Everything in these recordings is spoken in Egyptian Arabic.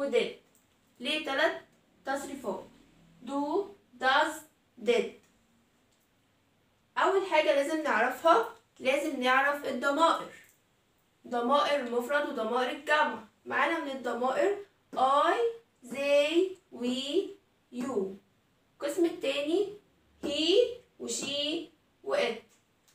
وديد ليه تلات تصريفات do does did أول حاجة لازم نعرفها لازم نعرف الضمائر ضمائر المفرد وضمائر الجمع معانا من الضمائر I they we you القسم التاني he وشي وإت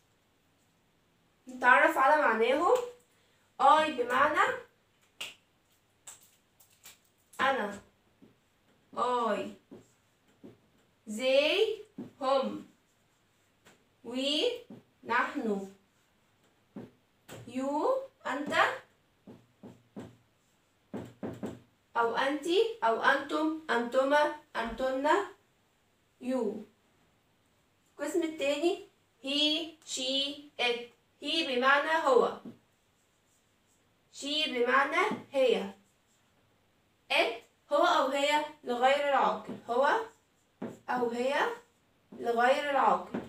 نتعرف على معناهم I بمعنى أنا I they هم we نحن you أنت أو أنت أو أنتم أنتما أنتن you القسم التاني he she it he بمعنى هو she بمعنى هي it هو أو هي لغير العاقل هو أو هي لغير العاقل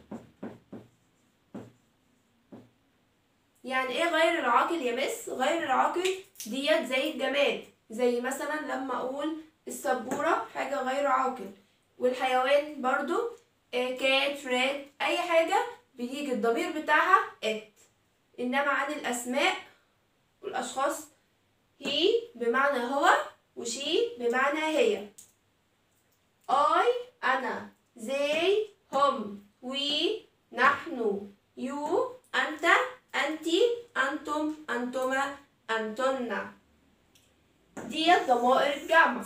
يعني ايه غير العاقل يا مس غير العاقل ديت زي الجماد زي مثلا لما اقول السبورة حاجة غير عاقل والحيوان برضو كات رات اي حاجة بيجي الضمير بتاعها ات انما عن الاسماء والاشخاص هي بمعنى هو وشي بمعنى هي I أنا they هم we نحن you أنت أنت أنتم أنتما أنتن ديت ضمائر الجمع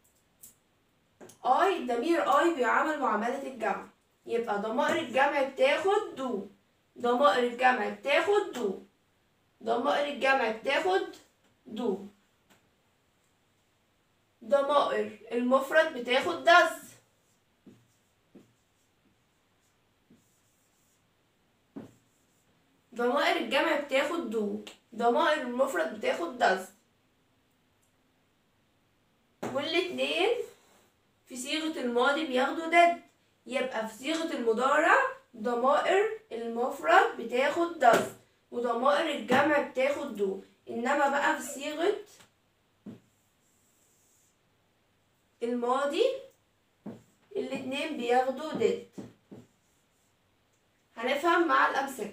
اي ضمير اي بيعامل معاملة الجمع يبقى ضمائر الجمع بتاخد دو ضمائر الجمع بتاخد دو ضمائر الجمع بتاخد دو ضمائر المفرد بتاخد دز ضمائر الجمع بتاخد دو ضمائر المفرد بتاخد دز والاتنين في صيغة الماضي بياخدوا دد يبقى في صيغة المضارع ضمائر المفرد بتاخد دز وضمائر الجمع بتاخد دو انما بقى في صيغة الماضي الاتنين بياخدوا دد هنفهم مع الأمثلة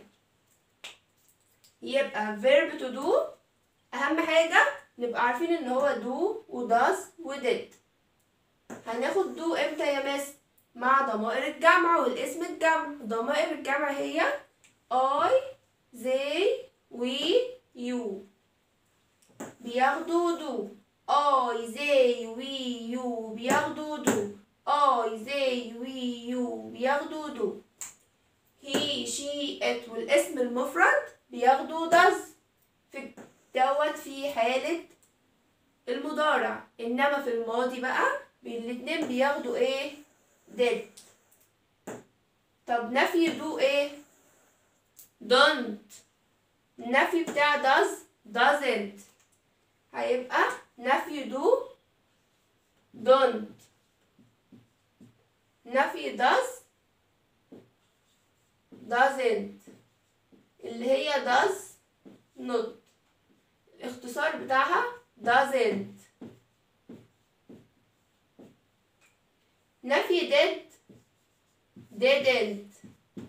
يبقى verb to do أهم حاجة نبقى عارفين إن هو do و does و did هناخد do إمتى يا مس؟ مع ضمائر الجمع والاسم الجمع ضمائر الجمع هي I they we you بياخدوا do I they we you بياخدوا do I they we you بياخدوا do he she it والاسم المفرد بياخدوا does في دوت في حالة المضارع انما في الماضي بقى الاتنين بياخدوا ايه did طب نفي do ايه don't النفي بتاع does doesn't هيبقى نفي do don't نفي does doesn't اللي هي does not الاختصار بتاعها doesn't نفي did didn't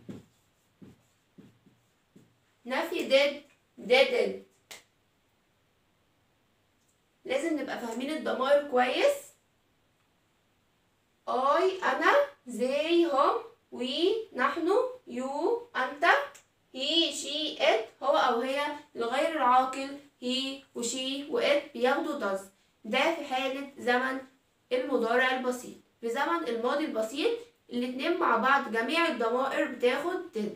نفي did didn't لازم نبقى فاهمين الضمائر كويس I أنا they هم we نحن you أنت he she it هو أو هي الغير العاقل he وشي وإت بياخدوا does ده في حالة زمن المضارع البسيط في زمن الماضي البسيط الاتنين مع بعض جميع الضمائر بتاخد did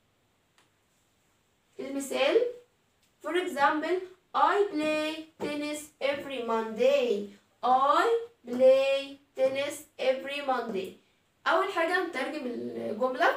المثال for example I play tennis every Monday I play tennis every Monday أول حاجة نترجم الجملة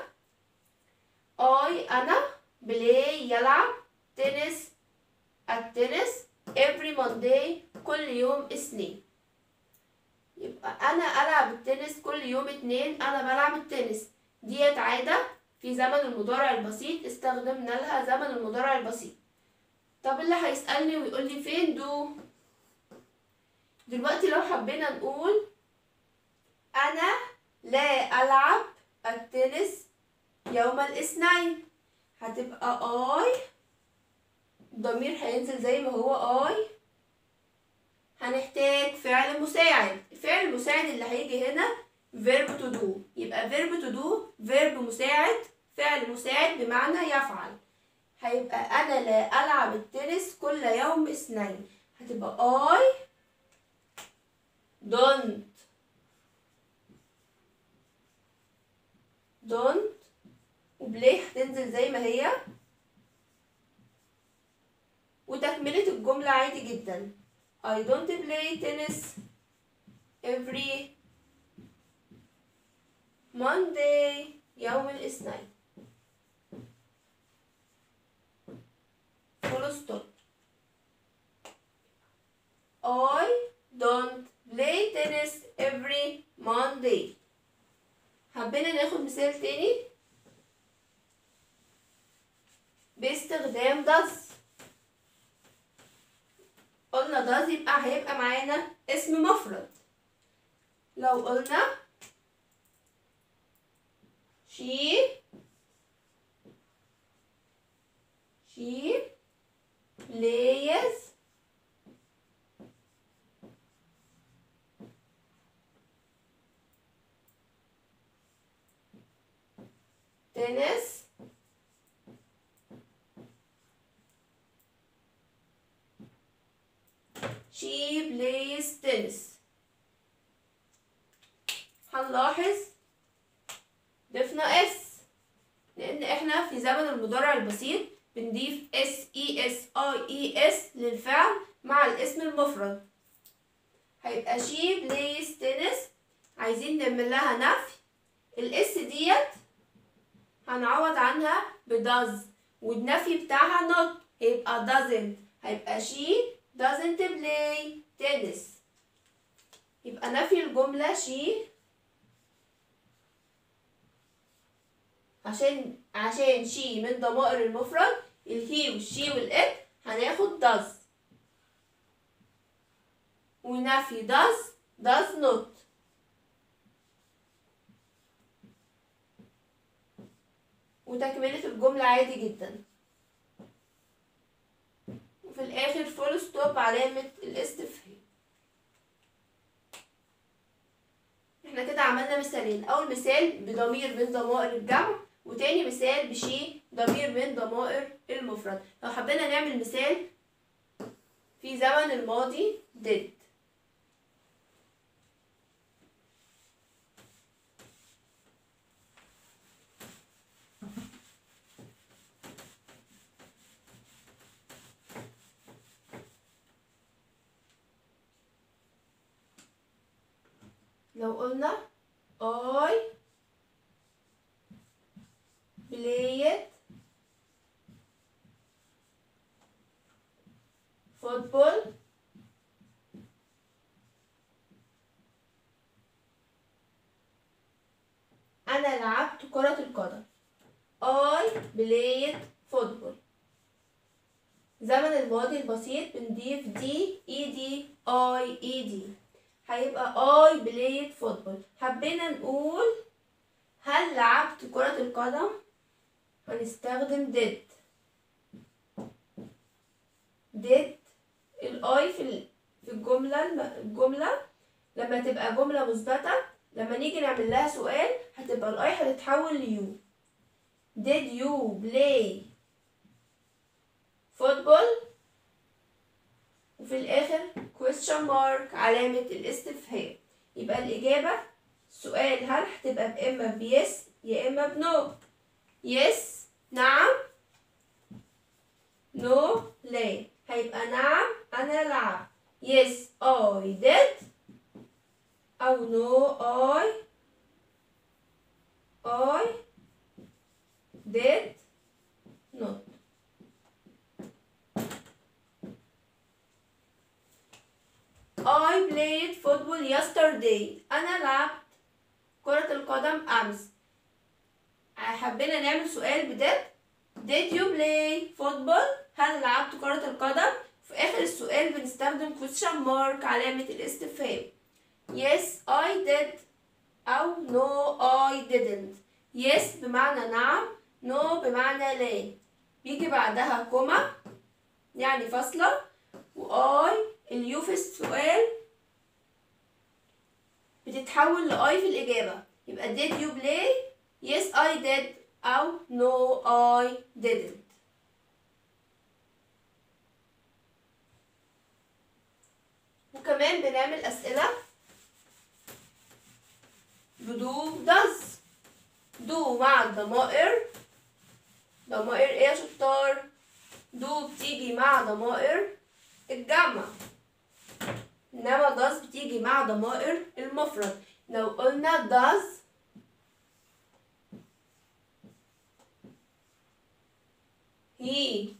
I أنا play يلعب تنس التنس every Monday كل يوم اثنين يبقى أنا ألعب التنس كل يوم اتنين أنا بلعب التنس ديت عادة في زمن المضارع البسيط استخدمنا لها زمن المضارع البسيط طب اللي هيسألني ويقول لي فين دو دلوقتي لو حبينا نقول أنا لا ألعب التنس يوم الاثنين هتبقى I الضمير هينزل زي ما هو I هنحتاج فعل مساعد الفعل المساعد اللي هيجي هنا verb to do يبقى verb to do verb مساعد فعل مساعد بمعنى يفعل هيبقى أنا لا ألعب التنس كل يوم اثنين هتبقى I don't don't وبلاي هتنزل زي ما هي وتكملة الجملة عادي جدا I don't play tennis every Monday يوم الاثنين full stop I don't play tennis every Monday حبينا ناخد مثال تاني باستخدام does قلنا does يبقى هيبقى معانا اسم مفرد لو قلنا she she plays tennis she plays tennis هنلاحظ ضفنا اس لان احنا في زمن المضارع البسيط بنضيف اس اي اس اي اي اس للفعل مع الاسم المفرد هيبقى she plays tennis عايزين نعمل لها نفي الاس ديت هنعوض عنها بداز والنفي بتاعها not هيبقى doesn't هيبقى she doesn't play tennis يبقى نفي الجملة she عشان عشان she من ضمائر المفرد الهي والشي والات هناخد does ونفي does does not وتكملة الجملة عادي جدا وفي الآخر فول ستوب علامة الاستفهام احنا كده عملنا مثالين أول مثال بضمير من ضمائر الجمع وتاني مثال بشي ضمير من ضمائر المفرد لو حبينا نعمل مثال في زمن الماضي did لو قلنا I played football أنا لعبت كرة القدم I played football زمن الماضي البسيط بنضيف دي اي دي اي اي دي هيبقى I played football حبينا نقول هل لعبت كرة القدم هنستخدم did did الاي في ال- في الجملة الم- الجملة لما تبقى جملة مثبتة لما نيجي نعمل لها سؤال هتبقى الاي هتتحول ليو did you play football وفي الآخر question mark علامة الاستفهام يبقى الإجابة السؤال هل هتبقى بإما بيس يا إما بنو يس نعم نو لا هيبقى نعم أنا لعب يس I did أو نو I I did not I played football yesterday أنا لعبت كرة القدم أمس حبينا نعمل سؤال بدت Did you play football؟ هل لعبت كرة القدم؟ في آخر السؤال بنستخدم question mark علامة الاستفهام yes I did أو no I didn't yes بمعنى نعم no بمعنى لا بيجي بعدها كوما يعني فاصلة و I اليو في السؤال بتتحول لآي في الإجابة يبقى did you play yes I did أو no I didn't وكمان بنعمل أسئلة بدو does دو مع الضمائر ضمائر ايه يا شطار دو بتيجي مع ضمائر الجمع انما does بتيجي مع ضمائر المفرد لو قلنا does he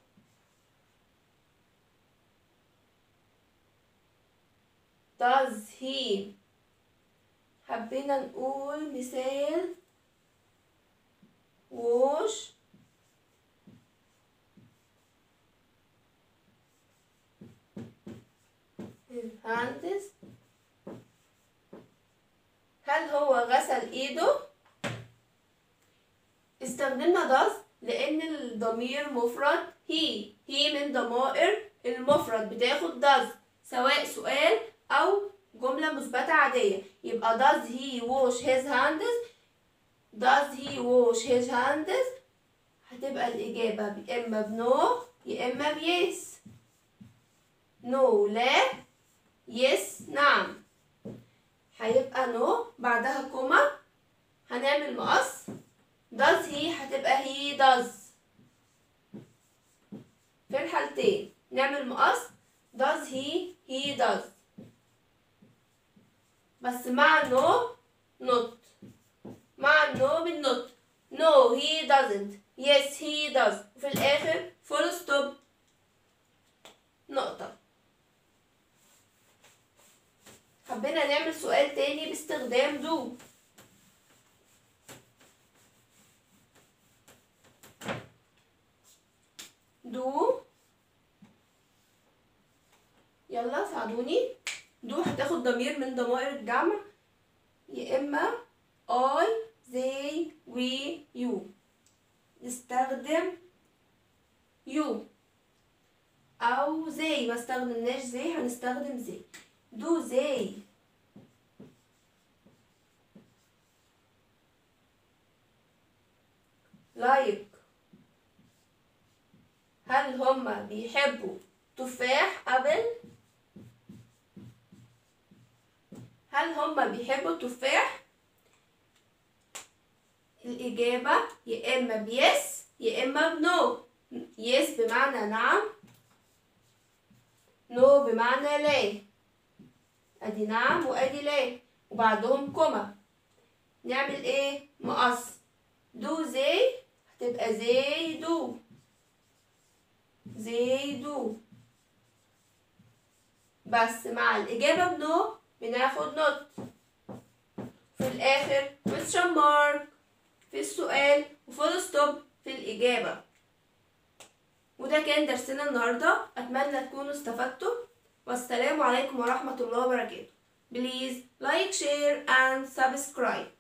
does he حبينا نقول مثال wash الهاندس هل هو غسل ايده استخدمنا does لان الضمير مفرد he he من ضمائر المفرد بتاخد does سواء سؤال او جملة مثبتة عادية يبقى does he wash his hands does he wash his hands هتبقى الإجابة يا إما بنو يا إما بيس نو لا يس نعم هيبقى نو بعدها كوما هنعمل مقص does he هتبقى he does في الحالتين نعمل مقص does he he does بس مع نو not مع النو بالنوت no he doesn't yes he does وفي الآخر full stop نقطة حبينا نعمل سؤال تاني باستخدام دو دو يلا ساعدوني دو هتاخد ضمير من ضمائر الجمع يا إما I they we you نستخدم you أو they ما استخدمناش they هنستخدم they do they like هل هما بيحبوا تفاح أبل هل هما بيحبوا التفاح الإجابة يا إما بيس يا إما بنو يس بمعنى نعم نو بمعنى لا أدي نعم وأدي لا وبعدهم كوما نعمل إيه مقص دو زي هتبقى زي دو زي دو بس مع الإجابة بنو بناخد نوت في الآخر question mark في السؤال وفول ستوب في الإجابة وده كان درسنا النهاردة أتمنى تكونوا استفدتوا والسلام عليكم ورحمة الله وبركاته Please like, share and subscribe